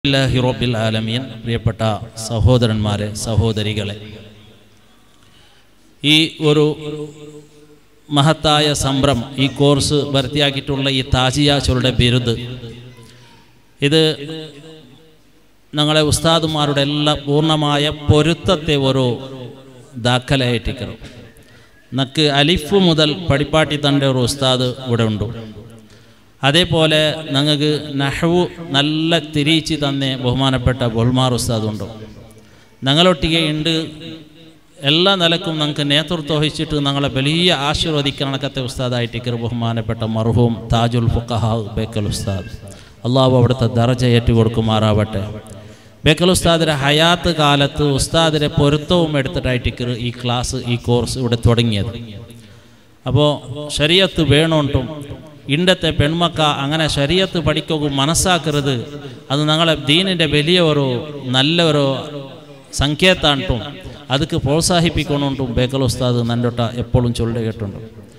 അൽഹംദുലില്ലാഹി റബ്ബിൽ ആലമീൻ പ്രിയപ്പെട്ട സഹോദരന്മാരെ സഹോദരികളെ ഈ ഒരു മഹത്തായ സംരംഭം ഈ കോഴ്സ് ഭർത്തിയാക്കിയിട്ടുള്ള ഈ താജിയാച്ചുകളുടെ ബിരുദ് ഇത് ഞങ്ങളെ ഉസ്താദുമാരുടെ എല്ലാ പൂർണ്ണമായ പൊരുത്തത്തെ ഒരു ദാഖലയായിട്ടിക്കണം നക്ക് അലിഫ് മുതൽ പടിപ്പാട്ടി തൻ്റെ ഒരു ഉസ്താദ് ഇവിടെ ഉണ്ട് അതേപോലെ ഞങ്ങൾക്ക് നഹവു നല്ല തിരിച്ച് തന്നെ ബഹുമാനപ്പെട്ട ബൊൾമാർ ഉസ്താദുണ്ട് ഞങ്ങളൊട്ടിಗೆ ഉണ്ട് എല്ലാ നിലക്കും ഞങ്ങൾക്ക് നേതൃത്വം വഹിച്ചിട്ട് ഞങ്ങളെ വലിയ ആശീർവദിക്കണക്കത്തെ ഉസ്താദായിട്ട് ബഹുമാനപ്പെട്ട മർഹൂം താജുൽ ഫുഖഹാ ബേക്കൽ ഉസ്താദ് അള്ളാഹു അവിടുത്തെ ദറജ ഏറ്റുകൊടുക്കുമാറാവട്ടെ ബേക്കൽ ഉസ്താദിൻ്റെ ഹയാത്ത് കാലത്ത് ഉസ്താദിൻ്റെ പൊരുത്തവും എടുത്തിട്ടായിട്ട് ഈ ക്ലാസ് ഈ കോഴ്സ് ഇവിടെ തുടങ്ങിയത് അപ്പോൾ ശരീരത്ത് വേണോണ്ടും ഇണ്ടത്തെ പെൺമക്ക അങ്ങനെ ശരീരത്ത് പഠിക്കുകയും മനസ്സാക്കരുത് അത് ഞങ്ങളെ ദീനിൻ്റെ വലിയ ഒരു നല്ല ഒരു സങ്കേതാണ്ടും ಅದಕ್ಕೆ പ്രോത്സാഹിപ്പിക്കണോണ്ടും ബേക്കൽ ഉസ്താദ് നല്ലൊട്ട എപ്പോഴും ചൊല്ലി കേട്ടുണ്ട്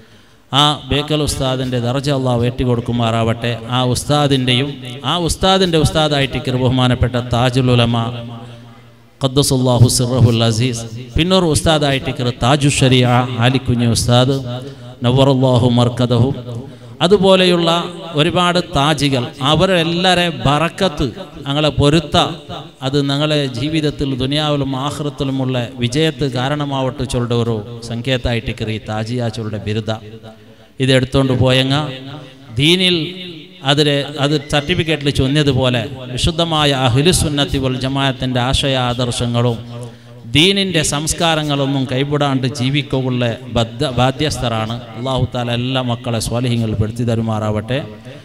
ആ ബേക്കൽ ഉസ്താദിൻ്റെ ദർജ അള്ളാഹ് ഏറ്റുകൊടുക്കുമാറാവട്ടെ ആ ഉസ്താദിൻ്റെയും ആ ഉസ്താദിൻ്റെ ഉസ്താദായിട്ട് ബഹുമാനപ്പെട്ട താജുൽ ഉലമ ഖദ്ദസുല്ലാഹു സിറഹുൽ അസീസ് പിന്നൊരു ഉസ്താദായിട്ട് താജു ഷരിയ ആലിക്കുഞ്ഞ് ഉസ്താദ് നവറുല്ലാഹു മർക്കദഹു അതുപോലെയുള്ള ഒരുപാട് താജികൾ അവരെല്ലാരെ ബറക്കത്ത് ഞങ്ങളെ പൊരുത്ത അത് ഞങ്ങളെ ജീവിതത്തിൽ ദുനിയാവിലും ആഹൃത്തിലുമുള്ള വിജയത്ത് കാരണമാവട്ടെ ചൊല്ലുടെ ഒരു സങ്കേതമായിട്ട് ഈ താജിയ ചൊല്ലുടെ ബിരുദ ഇത് എടുത്തുകൊണ്ട് പോയങ്ങ ദീനിൽ അതിലെ അത് സർട്ടിഫിക്കറ്റിൽ ചൊന്നതുപോലെ വിശുദ്ധമായ അഹിലുസുന്നത്തി വൽ ജമാഅത്തിൻ്റെ ആശയ ആദർശങ്ങളും ദീനിൻ്റെ സംസ്കാരങ്ങളൊന്നും കൈവിടാണ്ട് ജീവിക്കുള്ള ബദ്ധ ബാധ്യസ്ഥരാണ് അള്ളാഹു താല എല്ലാ മക്കളെ സ്വാലിഹ്യങ്ങൾ പെടുത്തി തരുമാറാവട്ടെ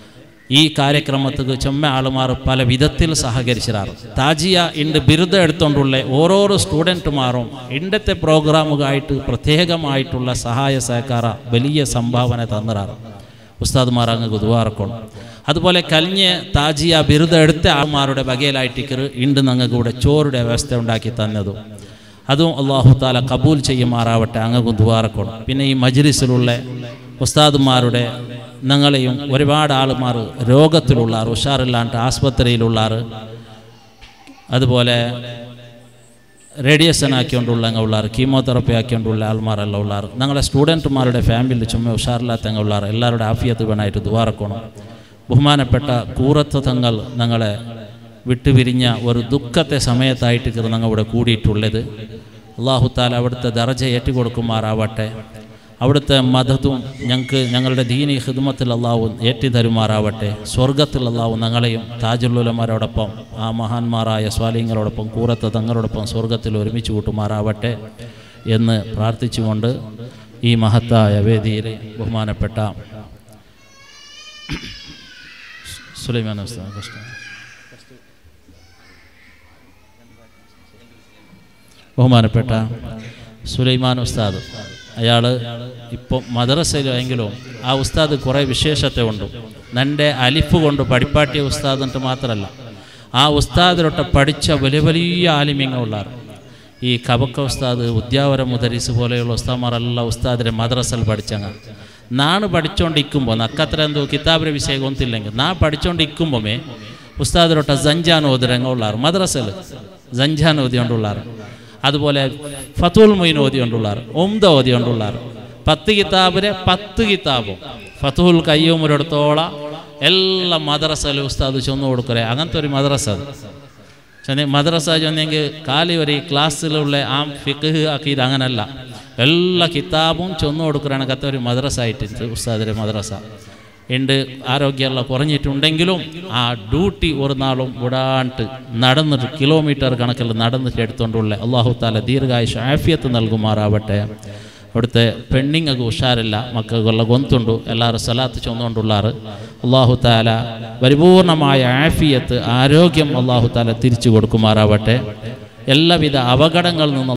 ഈ കാര്യക്രമത്തിൽ ചെമ്മ ആളുമാർ പല വിധത്തിൽ സഹകരിച്ചിരാറ് താജിയ ഇണ്ട് ബിരുദം എടുത്തുകൊണ്ടുള്ള ഓരോരോ സ്റ്റുഡൻറ്റുമാറും ഇണ്ടത്തെ പ്രോഗ്രാമുകളായിട്ട് പ്രത്യേകമായിട്ടുള്ള സഹായ സഹകാര വലിയ സംഭാവന തന്നിറാറ് ഉസ്താദ്മാർ അങ്ങ് ഗുരുവാർക്കണം അതുപോലെ കലിഞ്ഞ് താജിയ ബിരുദം എടുത്ത ആൾമാരുടെ വകയിലായിട്ട് ഇണ്ട് ഞങ്ങൾക്ക് ഇവിടെ ചോറുടെ വ്യവസ്ഥ ഉണ്ടാക്കി തന്നതും അതും അള്ളാഹു താല കബൂൽ ചെയ്യുമാറാവട്ടെ അങ്ങ് ദ്വാരക്കണം പിന്നെ ഈ മജ്ലിസിലുള്ള ഉസ്താദുമാരുടെ ഞങ്ങളെയും ഒരുപാട് ആളുമാർ രോഗത്തിലുള്ളാർ ഉഷാറില്ലാണ്ട് ആസ്പത്രിയിലുള്ളാർ അതുപോലെ റേഡിയേഷൻ ആക്കിക്കൊണ്ടുള്ള ഉള്ളാർ കീമോതെറപ്പി ആക്കിക്കൊണ്ടുള്ള ആൾമാരെല്ലാം ഉള്ളാർ ഞങ്ങളെ സ്റ്റുഡൻറ്റുമാരുടെ ഫാമിലി ചുമ്മാ ഉഷാറില്ലാത്ത ഉള്ളാർ എല്ലാവരുടെ ആഫിയത്ത് വേണമായിട്ട് ദ്വാരക്കണം ബഹുമാനപ്പെട്ട കൂറത്ത് തങ്ങൾ ഞങ്ങളെ വിട്ടുപിരിഞ്ഞ ഒരു ദുഃഖത്തെ സമയത്തായിട്ട് ഞങ്ങൾ ഇവിടെ കൂടിയിട്ടുള്ളത് അള്ളാഹു താല അവിടുത്തെ ദർജ ഏറ്റുകൊടുക്കുമാറാവട്ടെ അവിടുത്തെ മതത്തും ഞങ്ങൾക്ക് ഞങ്ങളുടെ ദീനി ഹിദ്മത്തിൽ അള്ളാഹു ഏറ്റി തരുമാറാവട്ടെ സ്വർഗത്തിൽ അള്ളാഹു ഞങ്ങളെയും താജുല്ലുലമാരോടൊപ്പം ആ മഹാന്മാരായ സ്വാലിങ്ങളോടൊപ്പം കൂറത്ത് തങ്ങളോടൊപ്പം സ്വർഗത്തിൽ ഒരുമിച്ച് കൂട്ടുമാറാവട്ടെ എന്ന് പ്രാർത്ഥിച്ചുകൊണ്ട് ഈ മഹത്തായ വേദിയിൽ ബഹുമാനപ്പെട്ട സുലൈമാൻ കഷ്ടം ബഹുമാനപ്പെട്ട സുലൈമാൻ ഉസ്താദ് അയാൾ ഇപ്പോൾ മദ്രസയിലെങ്കിലും ആ ഉസ്താദ് കുറേ വിശേഷത്തെ ഉണ്ട് നൻ്റെ അലിഫ് കൊണ്ട് പഠിപ്പാട്ടിയ ഉസ്താദ് എന്നിട്ട് മാത്രമല്ല ആ ഉസ്താദിലൊട്ട് പഠിച്ച വലിയ വലിയ ആലിമ്യങ്ങളുള്ളാർ ഈ കബക്ക ഉസ്താദ് ഉദ്യാവര മുദരീസ് പോലെയുള്ള ഉസ്താദ്മാരെല്ലാം ഉസ്താദിൻ്റെ മദ്രസയിൽ പഠിച്ചങ്ങ നാണ് പഠിച്ചുകൊണ്ടിരിക്കുമ്പോൾ നക്കത്ര എന്തോ കിതാബിലെ വിഷയം ഒന്നില്ലെങ്കിൽ നാ പഠിച്ചുകൊണ്ടിരിക്കുമ്പോമേ ഉസ്താദിലൊട്ട ജഞ്ചാൻ ഓതിരങ്ങ ഉള്ളാർ മദ്രസയിൽ ജഞ്ചാൻ ഓതിക്കൊണ്ടുള്ളാർ അതുപോലെ ഫത്തുൽ മൊയ്ൻ ഓതിക്കൊണ്ടുള്ളാർ ഒംദ ഓതിക്കൊണ്ടുള്ളാർ പത്ത് കിതാബിലെ പത്ത് കിതാബും ഫത്തുൽ കയ്യൂമൊരിടത്തോളം എല്ലാ മദ്രസയിലും ഉസ്താദ് ചൊന്നു കൊടുക്കറേ അങ്ങനത്തെ ഒരു മദ്രസ അത് ചെന്ന മദ്രസ ചെന്നെങ്കിൽ കാലി ഒരു ക്ലാസ്സിലുള്ള ആ ഫിഖ് ആക്കിയത് അങ്ങനല്ല എല്ലാ കിതാബും ചൊന്നു കൊടുക്കണക്കത്തെ ഒരു മദ്രസ ആയിട്ടുണ്ട് ഉസ്താദിൻ്റെ മദ്രസ ഉണ്ട് ആരോഗ്യമെല്ലാം കുറഞ്ഞിട്ടുണ്ടെങ്കിലും ആ ഡ്യൂട്ടി ഒരു നാളും വിടാണ്ട് നടന്നിട്ട് കിലോമീറ്റർ കണക്കിൽ നടന്നിട്ട് എടുത്തുകൊണ്ടുള്ള അള്ളാഹു താല ദീർഘായുഷ ആഫിയത്ത് നൽകുമാറാവട്ടെ അവിടുത്തെ പെണ്ണിങ്ങൊക്കെ ഉഷാറില്ല മക്കൾക്കുള്ള ഗൊന്തുണ്ടു എല്ലാവരും സ്ഥലത്ത് ചൊന്നുകൊണ്ടുള്ളാറ് അള്ളാഹു താല പരിപൂർണമായ ആഫിയത്ത് ആരോഗ്യം അള്ളാഹു താല തിരിച്ചു കൊടുക്കുമാറാവട്ടെ എല്ലാവിധ അപകടങ്ങളിൽ നിന്നും